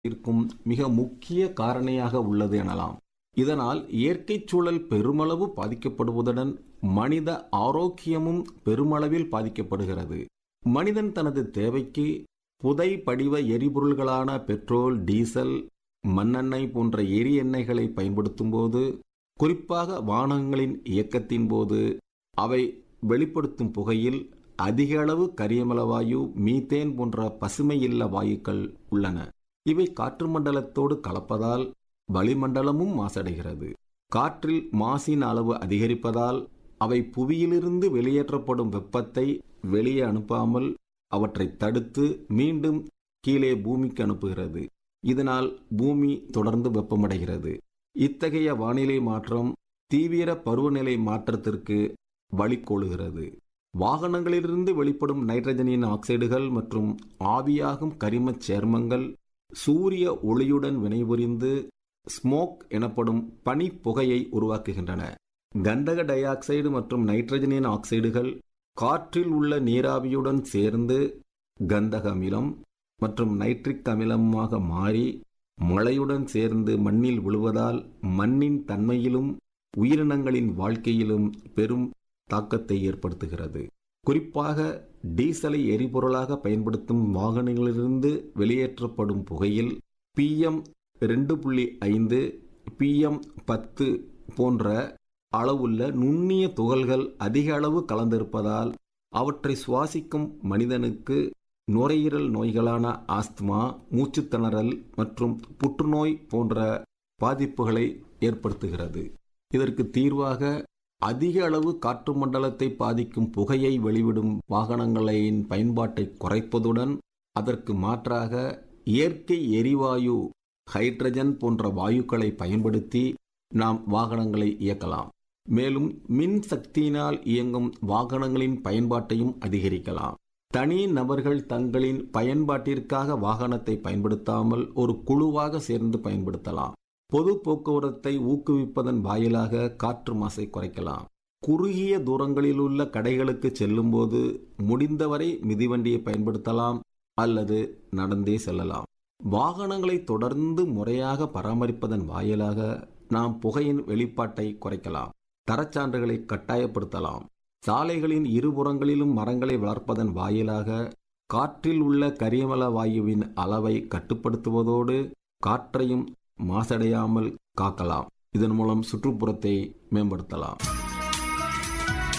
இருக்கும் மிக முக்கிய காரணியாக உள்ளது எனலாம் இதனால் இயற்கை சூழல் பெருமளவு பாதிக்கப்படுவதுடன் மனித ஆரோக்கியமும் பெருமளவில் பாதிக்கப்படுகிறது மனிதன் தனது தேவைக்கு புதை படிவ எரிபொருள்களான பெட்ரோல் டீசல் மண்ணெண்ணெய் போன்ற எரி எண்ணெய்களை பயன்படுத்தும் போது குறிப்பாக வாகனங்களின் இயக்கத்தின் போது அவை வெளிப்படுத்தும் புகையில் அதிக அளவு கரியமலவாயு மீத்தேன் போன்ற பசுமையில்ல வாயுக்கள் உள்ளன இவை காற்று மண்டலத்தோடு கலப்பதால் வளிமண்டலமும் மாசடைகிறது காற்றில் மாசின் அளவு அதிகரிப்பதால் அவை புவியிலிருந்து வெளியேற்றப்படும் வெப்பத்தை வெளியே அனுப்பாமல் அவற்றை தடுத்து மீண்டும் கீழே பூமிக்கு அனுப்புகிறது இதனால் பூமி தொடர்ந்து வெப்பமடைகிறது இத்தகைய வானிலை மாற்றம் தீவிர பருவநிலை மாற்றத்திற்கு வழிகோலுகிறது வாகனங்களிலிருந்து வெளிப்படும் நைட்ரஜனின் ஆக்சைடுகள் மற்றும் ஆவியாகும் கரிமச் சேர்மங்கள் சூரிய ஒளியுடன் வினைபுரிந்து ஸ்மோக் எனப்படும் பனி புகையை உருவாக்குகின்றன கந்தக டை ஆக்சைடு மற்றும் நைட்ரஜனின் ஆக்சைடுகள் காற்றில் உள்ள நீராவியுடன் சேர்ந்து கந்தக அமிலம் மற்றும் நைட்ரிக் அமிலமாக மாறி மழையுடன் சேர்ந்து மண்ணில் விழுவதால் மண்ணின் தன்மையிலும் உயிரினங்களின் வாழ்க்கையிலும் பெரும் தாக்கத்தை ஏற்படுத்துகிறது குறிப்பாக டீசலை எரிபொருளாக பயன்படுத்தும் வாகனங்களிலிருந்து வெளியேற்றப்படும் புகையில் பிஎம் ரெண்டு புள்ளி ஐந்து பிஎம் பத்து போன்ற அளவுள்ள நுண்ணிய துகள்கள் அதிக அளவு கலந்திருப்பதால் அவற்றை சுவாசிக்கும் மனிதனுக்கு நுரையீரல் நோய்களான ஆஸ்துமா மூச்சுத்திணறல் மற்றும் புற்றுநோய் போன்ற பாதிப்புகளை ஏற்படுத்துகிறது இதற்கு தீர்வாக அதிக அளவு காற்று மண்டலத்தை பாதிக்கும் புகையை வெளிவிடும் வாகனங்களின் பயன்பாட்டை குறைப்பதுடன் அதற்கு மாற்றாக இயற்கை எரிவாயு ஹைட்ரஜன் போன்ற வாயுக்களை பயன்படுத்தி நாம் வாகனங்களை இயக்கலாம் மேலும் மின் சக்தியினால் இயங்கும் வாகனங்களின் பயன்பாட்டையும் அதிகரிக்கலாம் தனி நபர்கள் தங்களின் பயன்பாட்டிற்காக வாகனத்தை பயன்படுத்தாமல் ஒரு குழுவாக சேர்ந்து பயன்படுத்தலாம் பொது போக்குவரத்தை ஊக்குவிப்பதன் வாயிலாக காற்று மாசை குறைக்கலாம் குறுகிய தூரங்களில் உள்ள கடைகளுக்கு செல்லும்போது முடிந்தவரை மிதிவண்டியை பயன்படுத்தலாம் அல்லது நடந்தே செல்லலாம் வாகனங்களை தொடர்ந்து முறையாக பராமரிப்பதன் வாயிலாக நாம் புகையின் வெளிப்பாட்டை குறைக்கலாம் தரச்சான்றுகளை கட்டாயப்படுத்தலாம் சாலைகளின் இருபுறங்களிலும் மரங்களை வளர்ப்பதன் வாயிலாக காற்றில் உள்ள கரியமல வாயுவின் அளவை கட்டுப்படுத்துவதோடு காற்றையும் மாசடையாமல் காக்கலாம் இதன் மூலம் சுற்றுப்புறத்தை மேம்படுத்தலாம்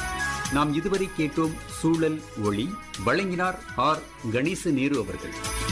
நாம் இதுவரை கேட்டோம் சூழல் ஒளி வழங்கினார் ஆர் கணேச நேரு அவர்கள்